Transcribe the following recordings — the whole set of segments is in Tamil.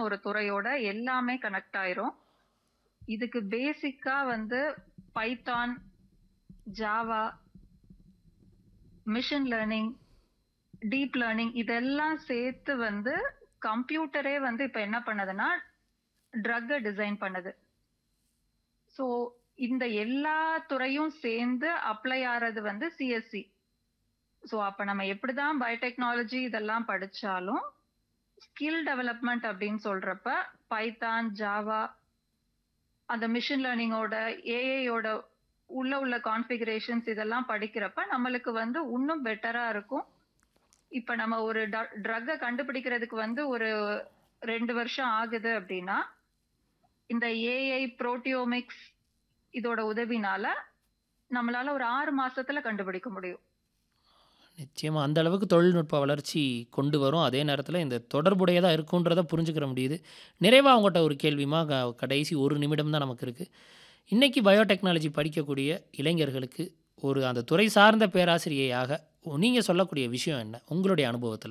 ஒரு துறையோட எல்லாமே கனெக்ட் ஆயிரும் இதுக்கு பேசிக்கா வந்து Python Java machine learning deep learning இதெல்லாம் சேர்த்து வந்து கம்ப்யூட்டரே வந்து இப்ப என்ன பண்ணுதுன்னா ட்ரக்கை டிசைன் பண்ணுது ஸோ இந்த எல்லா துறையும் சேர்ந்து அப்ளை ஆறது வந்து சிஎஸ்சி ஸோ அப்ப நம்ம எப்படிதான் பயோடெக்னாலஜி இதெல்லாம் படிச்சாலும் ஸ்கில் டெவலப்மெண்ட் அப்படின்னு சொல்றப்ப பைத்தான் ஜாவா அந்த மிஷின் லேர்னிங்கோட ஏஐயோட உள்ள உள்ள கான்ஃபிகரேஷன்ஸ் இதெல்லாம் படிக்கிறப்ப நம்மளுக்கு வந்து இன்னும் பெட்டரா இருக்கும் இப்ப நம்ம ஒரு ட்ரக்கை கண்டுபிடிக்கிறதுக்கு வந்து ஒரு ரெண்டு வருஷம் ஆகுது அப்படின்னா இந்த ஏஐ புரோட்டியோமிக்ஸ் இதோட உதவினால நம்மளால ஒரு ஆறு மாசத்துல கண்டுபிடிக்க முடியும் நிச்சயமா அந்த அளவுக்கு தொழில்நுட்ப வளர்ச்சி கொண்டு வரும் அதே நேரத்தில் இந்த தொடர்புடையதாக இருக்குன்றத புரிஞ்சுக்கிற முடியுது நிறைவாக அவங்ககிட்ட ஒரு கேள்விமா க- கடைசி ஒரு நிமிடம் தான் நமக்கு இருக்குது இன்றைக்கி பயோடெக்னாலஜி படிக்கக்கூடிய இளைஞர்களுக்கு ஒரு அந்த துறை சார்ந்த பேராசிரியையாக நீங்கள் சொல்லக்கூடிய விஷயம் என்ன உங்களுடைய அனுபவத்தில்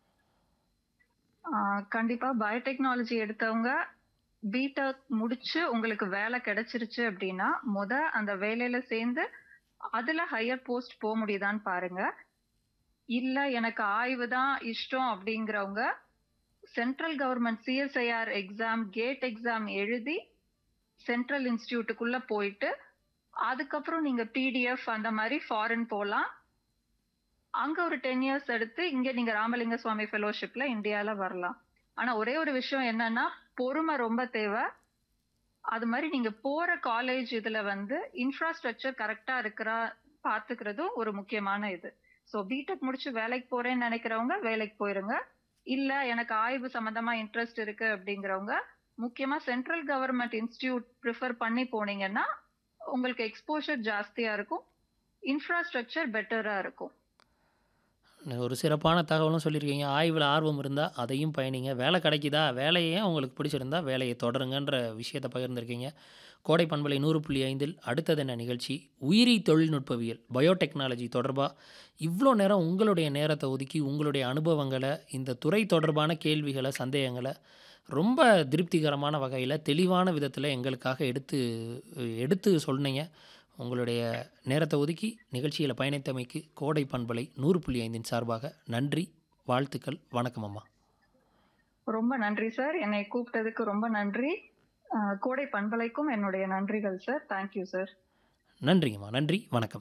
ஆஹ் கண்டிப்பா பயோடெக்னாலஜி எடுத்தவங்க பிடெக் முடிச்சு உங்களுக்கு வேலை கிடைச்சிருச்சு அப்படின்னா முத அந்த வேலையில சேர்ந்து அதுல ஹையர் போஸ்ட் போக முடியுதான்னு பாருங்க இல்ல எனக்கு ஆய்வு தான் இஷ்டம் அப்படிங்கிறவங்க central government CSIR exam GATE exam எழுதி சென்ட்ரல் இன்ஸ்டிடியூட்டுக்குள்ள போயிட்டு அதுக்கப்புறம் நீங்க பிடிஎஃப் அந்த மாதிரி ஃபாரின் போலாம் அங்க ஒரு டென் இயர்ஸ் எடுத்து இங்க நீங்க ராமலிங்க சுவாமி ஃபெலோஷிப்ல இந்தியால வரலாம் ஆனா ஒரே ஒரு விஷயம் என்னன்னா பொறுமை ரொம்ப தேவை அது மாதிரி நீங்க போற காலேஜ் இதுல வந்து இன்ஃப்ராஸ்ட்ரக்சர் கரெக்டா இருக்கிறா பாத்துக்கிறதும் ஒரு முக்கியமான இது ஸோ பிடெக் முடிச்சு வேலைக்கு போறேன்னு நினைக்கிறவங்க வேலைக்கு போயிருங்க இல்ல எனக்கு ஆய்வு சம்பந்தமா இன்ட்ரெஸ்ட் இருக்கு அப்படிங்கிறவங்க முக்கியமா சென்ட்ரல் கவர்மெண்ட் இன்ஸ்டிடியூட் ப்ரிஃபர் பண்ணி போனீங்கன்னா உங்களுக்கு எக்ஸ்போஷர் ஜாஸ்தியா இருக்கும் இன்ஃப்ராஸ்ட்ரக்சர் பெட்டரா இருக்கும் ஒரு சிறப்பான தகவலும் சொல்லியிருக்கீங்க ஆய்வில் ஆர்வம் இருந்தால் அதையும் பயணிங்க வேலை கிடைக்குதா வேலையே உங்களுக்கு பிடிச்சிருந்தா வேலையை தொடருங்கன்ற விஷயத்தை பகிர்ந்திருக்கீங்க கோடை பண்பலை நூறு புள்ளி ஐந்தில் அடுத்தது என்ன நிகழ்ச்சி உயிரி தொழில்நுட்பவியல் பயோடெக்னாலஜி தொடர்பாக இவ்வளோ நேரம் உங்களுடைய நேரத்தை ஒதுக்கி உங்களுடைய அனுபவங்களை இந்த துறை தொடர்பான கேள்விகளை சந்தேகங்களை ரொம்ப திருப்திகரமான வகையில் தெளிவான விதத்தில் எங்களுக்காக எடுத்து எடுத்து சொன்னீங்க உங்களுடைய நேரத்தை ஒதுக்கி நிகழ்ச்சியில் பயணித்தமைக்கு கோடை பண்பலை நூறு புள்ளி ஐந்தின் சார்பாக நன்றி வாழ்த்துக்கள் வணக்கம் அம்மா ரொம்ப நன்றி சார் என்னை கூப்பிட்டதுக்கு ரொம்ப நன்றி அஹ், கோடை பண்பலைக்கும் என்னுடைய நன்றிகள் சார் தேங்க்யூ சார் நன்றிங்கம்மா நன்றி வணக்கம்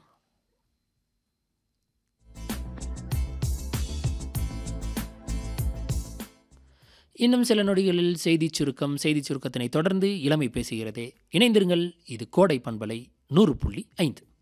இன்னும் சில நொடிகளில் செய்திச் சுருக்கம் செய்திச் சுருக்கத்தினை தொடர்ந்து இளமை பேசுகிறதே இணைந்திருங்கள் இது கோடை பண்பலை நூறு புள்ளி ஐந்து